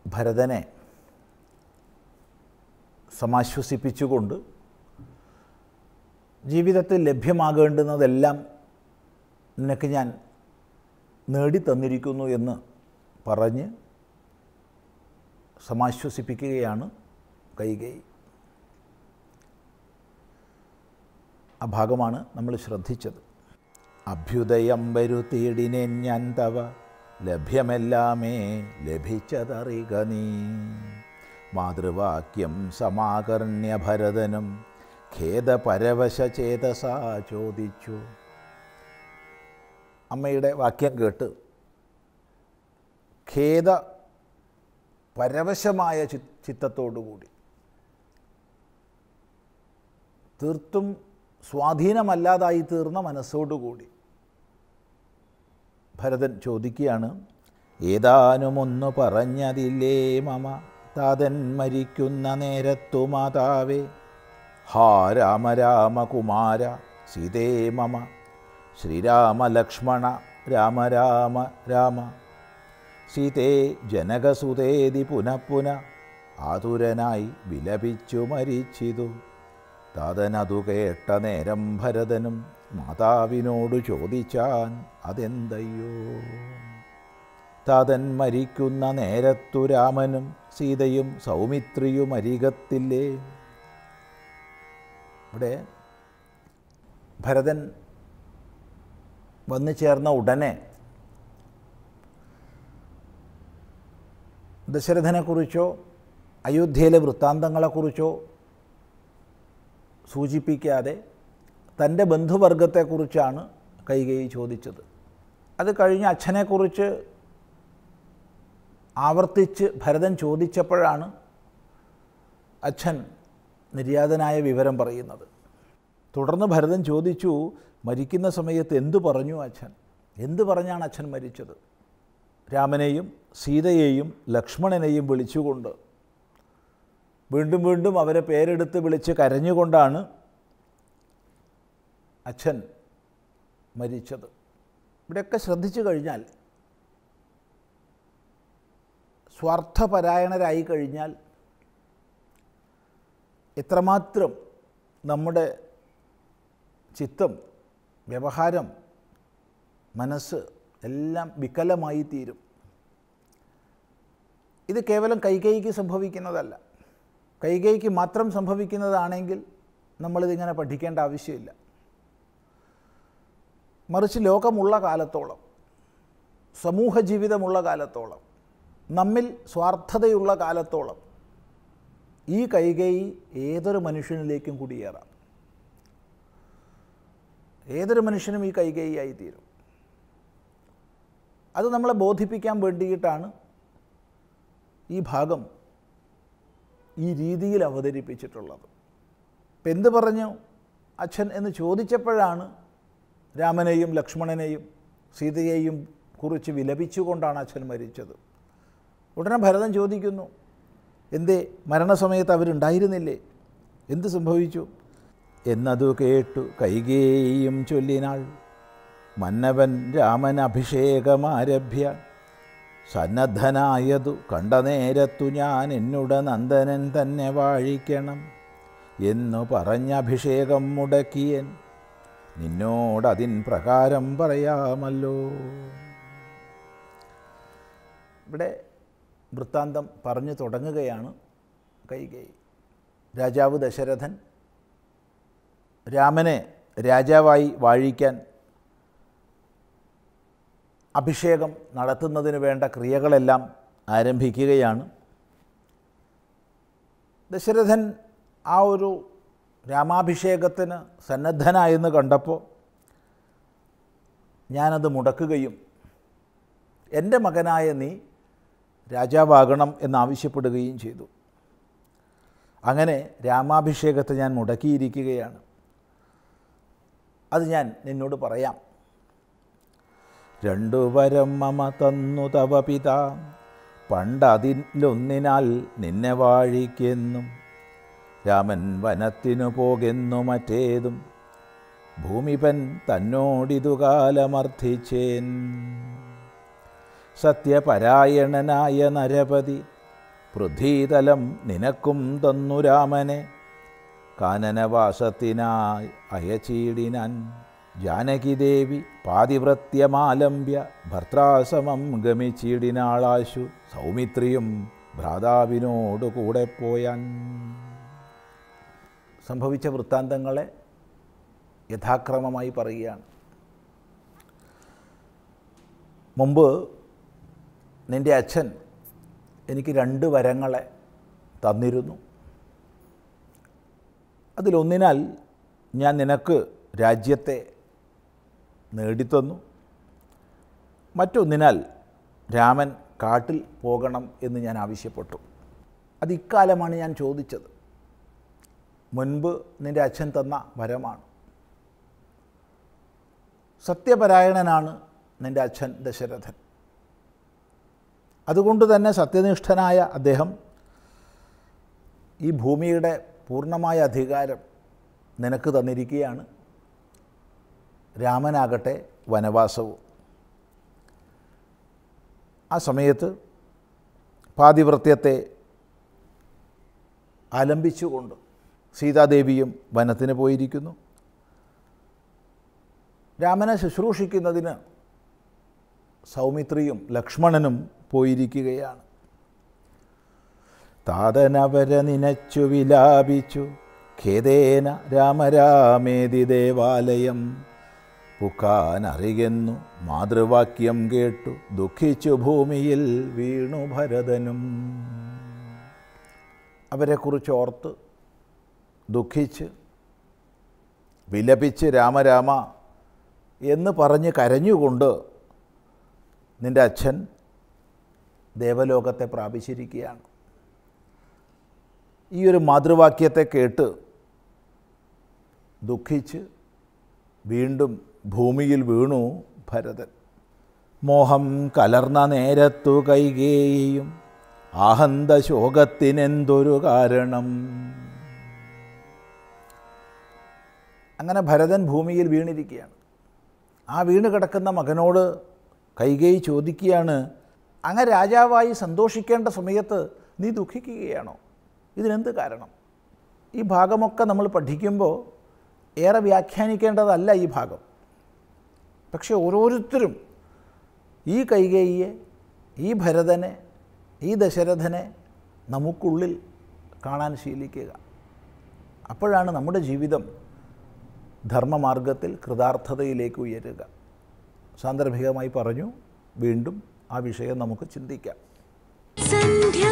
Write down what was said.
ഭരതനെ സമാശ്വസിപ്പിച്ചുകൊണ്ട് ജീവിതത്തിൽ ലഭ്യമാകേണ്ടുന്നതെല്ലാം നിനക്ക് ഞാൻ നേടിത്തന്നിരിക്കുന്നു എന്ന് പറഞ്ഞ് സമാശ്വസിപ്പിക്കുകയാണ് കൈകേയി ആ ഭാഗമാണ് നമ്മൾ ശ്രദ്ധിച്ചത് അഭ്യുദയം വരുത്തിയിടിനേൻ ഞാൻ തവ ലഭ്യമെല്ലാമേ ലഭിച്ചതറിക നീ മാതൃവാക്യം സമാകർണ്യ ഭരതനും ഖേദപരവശ ചേതസാ ചോദിച്ചു അമ്മയുടെ വാക്യം കേട്ട് ഖേദ പരവശമായ ചി ചിത്തത്തോടുകൂടി തീർത്തും സ്വാധീനമല്ലാതായി തീർന്ന മനസ്സോടുകൂടി ഭരതൻ ചോദിക്കുകയാണ് ഏതാനുമൊന്നു പറഞ്ഞതില്ലേ മമ താതൻ മരിക്കുന്ന നേരത്തു മാതാവേ ഹാ രാമ രാമ കുമാര സീതേ മമ ശ്രീരാമ ലക്ഷ്മണ രാമ രാമ രാമ സീതേ ജനകസുതേതി പുനഃപുന ആതുരനായി വിലപിച്ചു മരിച്ചിതു താതനതു കേട്ട നേരം ഭരതനും മാതാവിനോട് ചോദിച്ചാൻ അതെന്തയ്യോ താതൻ മരിക്കുന്ന നേരത്തു രാമനും സീതയും സൗമിത്രിയും അരികത്തില്ലേ ഇവിടെ ഭരതൻ വന്നു ചേർന്ന ഉടനെ ദശരഥനെക്കുറിച്ചോ അയോധ്യയിലെ വൃത്താന്തങ്ങളെക്കുറിച്ചോ സൂചിപ്പിക്കാതെ തൻ്റെ ബന്ധുവർഗത്തെക്കുറിച്ചാണ് കൈകൈ ചോദിച്ചത് അത് കഴിഞ്ഞ് അച്ഛനെക്കുറിച്ച് ആവർത്തിച്ച് ഭരതൻ ചോദിച്ചപ്പോഴാണ് അച്ഛൻ നിര്യാതനായ വിവരം പറയുന്നത് തുടർന്ന് ഭരതൻ ചോദിച്ചു മരിക്കുന്ന സമയത്ത് എന്തു പറഞ്ഞു അച്ഛൻ എന്തു പറഞ്ഞാണ് അച്ഛൻ മരിച്ചത് രാമനെയും സീതയെയും ലക്ഷ്മണനെയും വിളിച്ചുകൊണ്ട് വീണ്ടും വീണ്ടും അവരെ പേരെടുത്ത് വിളിച്ച് കരഞ്ഞുകൊണ്ടാണ് അച്ഛൻ മരിച്ചത് ഇവിടെയൊക്കെ ശ്രദ്ധിച്ചു കഴിഞ്ഞാൽ സ്വാർത്ഥപരായണരായി കഴിഞ്ഞാൽ എത്രമാത്രം നമ്മുടെ ചിത്തം വ്യവഹാരം മനസ്സ് എല്ലാം വികലമായി തീരും ഇത് കേവലം കൈകൈക്ക് സംഭവിക്കുന്നതല്ല കൈകൈക്ക് മാത്രം സംഭവിക്കുന്നതാണെങ്കിൽ നമ്മളിതിങ്ങനെ പഠിക്കേണ്ട ആവശ്യമില്ല മറിച്ച് ലോകമുള്ള കാലത്തോളം സമൂഹ ജീവിതമുള്ള കാലത്തോളം നമ്മിൽ സ്വാർത്ഥതയുള്ള കാലത്തോളം ഈ കൈകൈ ഏതൊരു മനുഷ്യനിലേക്കും കുടിയേറാം ഏതൊരു മനുഷ്യനും ഈ കൈകൈയായി തീരും അത് നമ്മളെ ബോധിപ്പിക്കാൻ വേണ്ടിയിട്ടാണ് ഈ ഭാഗം ഈ രീതിയിൽ അവതരിപ്പിച്ചിട്ടുള്ളത് ഇപ്പം എന്ത് പറഞ്ഞു അച്ഛൻ എന്ന് ചോദിച്ചപ്പോഴാണ് രാമനെയും ലക്ഷ്മണനെയും സീതയെയും കുറിച്ച് വിലപിച്ചുകൊണ്ടാണ് അച്ഛൻ മരിച്ചത് ഉടനെ ഭരതൻ ചോദിക്കുന്നു എന്തേ മരണസമയത്ത് അവരുണ്ടായിരുന്നില്ലേ എന്ത് സംഭവിച്ചു എന്നതു കേട്ടു കൈകേയും ചൊല്ലിനാൾ മന്നവൻ രാമൻ അഭിഷേകമാരഭ്യ സന്നദ്ധനായതു കണ്ട നേരത്തു ഞാൻ എന്നുട നന്ദനൻ തന്നെ വാഴിക്കണം എന്നു പറഞ്ഞ അഭിഷേകം മുടക്കിയൻ നിന്നോടതിൻ പ്രകാരം പറയാമല്ലോ ഇവിടെ വൃത്താന്തം പറഞ്ഞു തുടങ്ങുകയാണ് കൈകേയി രാജാവ് ദശരഥൻ രാമനെ രാജാവായി വാഴിക്കാൻ അഭിഷേകം നടത്തുന്നതിന് വേണ്ട ക്രിയകളെല്ലാം ആരംഭിക്കുകയാണ് ദശരഥൻ ആ ഒരു രാമാഭിഷേകത്തിന് സന്നദ്ധനായെന്ന് കണ്ടപ്പോൾ ഞാനത് മുടക്കുകയും എൻ്റെ മകനായ നീ രാജാവാകണം എന്നാവശ്യപ്പെടുകയും ചെയ്തു അങ്ങനെ രാമാഭിഷേകത്തെ ഞാൻ മുടക്കിയിരിക്കുകയാണ് അത് ഞാൻ നിന്നോട് പറയാം രണ്ടു വരം മമ തന്നു തവ പിത പണ്ടതിലൊന്നിനാൽ നിന്നെ വാഴിക്കെന്നും രാമൻ വനത്തിനു പോകുന്നു മറ്റേതും ഭൂമിപൻ തന്നോടിതു കാലമർത്ഥിച്ചേൻ സത്യപരായണനായ നരപതി പൃഥ്വീതലം നിനക്കും തന്നു രാമനെ കാനനവാസത്തിനായി അയച്ചീടിനാൻ ജാനകിദേവി പാതിവൃത്യമാലംബ്യ ഭർത്താസമം ഗമിച്ചിടിനാളാശു സൗമിത്രിയും ഭ്രാതാവിനോട് കൂടെ പോയാൻ സംഭവിച്ച വൃത്താന്തങ്ങളെ യഥാക്രമമായി പറയുകയാണ് മുമ്പ് നിൻ്റെ അച്ഛൻ എനിക്ക് രണ്ട് വരങ്ങളെ തന്നിരുന്നു അതിലൊന്നിനാൽ ഞാൻ നിനക്ക് രാജ്യത്തെ നേടിത്തന്നു മറ്റൊന്നിനാൽ രാമൻ കാട്ടിൽ പോകണം എന്ന് ഞാൻ ആവശ്യപ്പെട്ടു അത് ഇക്കാലമാണ് ഞാൻ ചോദിച്ചത് മുൻപ് നിൻ്റെ അച്ഛൻ തന്ന വരമാണ് സത്യപരായണനാണ് നിൻ്റെ അച്ഛൻ ദശരഥൻ അതുകൊണ്ട് തന്നെ സത്യനിഷ്ഠനായ അദ്ദേഹം ഈ ഭൂമിയുടെ പൂർണ്ണമായ അധികാരം നിനക്ക് തന്നിരിക്കുകയാണ് രാമനാകട്ടെ വനവാസവും ആ സമയത്ത് പാതിവൃത്യത്തെ ആലംബിച്ചുകൊണ്ട് സീതാദേവിയും വനത്തിന് പോയിരിക്കുന്നു രാമനെ ശുശ്രൂഷിക്കുന്നതിന് സൗമിത്രിയും ലക്ഷ്മണനും പോയിരിക്കുകയാണ് താതനവരെ നിനച്ചു വിലാപിച്ചു ഖേദേന രാമരാമേതി ദേവാലയം പുക്കാനറിയുന്നു മാതൃവാക്യം കേട്ടു ദുഃഖിച്ചു ഭൂമിയിൽ വീണു ഭരതനും അവരെക്കുറിച്ച് ഓർത്ത് ദുഃഖിച്ച് വിലപിച്ച് രാമരാമ എന്ന് പറഞ്ഞ് കരഞ്ഞുകൊണ്ട് നിൻ്റെ അച്ഛൻ ദേവലോകത്തെ പ്രാപിച്ചിരിക്കുകയാണ് ഈ ഒരു മാതൃവാക്യത്തെ കേട്ട് ദുഃഖിച്ച് വീണ്ടും ഭൂമിയിൽ വീണു ഭരതൻ മോഹം കലർന്ന നേരത്തു കൈകേയും ആഹന്ത ശോകത്തിനെന്തൊരു കാരണം അങ്ങനെ ഭരതൻ ഭൂമിയിൽ വീണിരിക്കുകയാണ് ആ വീണ് കിടക്കുന്ന മകനോട് കൈകേയി ചോദിക്കുകയാണ് അങ്ങ് രാജാവായി സന്തോഷിക്കേണ്ട സമയത്ത് നീ ദുഃഖിക്കുകയാണോ ഇതിനെന്ത് കാരണം ഈ ഭാഗമൊക്കെ നമ്മൾ പഠിക്കുമ്പോൾ ഏറെ വ്യാഖ്യാനിക്കേണ്ടതല്ല ഈ ഭാഗം പക്ഷെ ഓരോരുത്തരും ഈ കൈകേയിയെ ഈ ഭരതനെ ഈ ദശരഥനെ നമുക്കുള്ളിൽ കാണാൻ ശീലിക്കുക അപ്പോഴാണ് നമ്മുടെ ജീവിതം ധർമ്മമാർഗത്തിൽ കൃതാർത്ഥതയിലേക്ക് ഉയരുക സാന്ദർഭികമായി പറഞ്ഞു വീണ്ടും ആ വിഷയം നമുക്ക് ചിന്തിക്കാം സന്ധ്യാ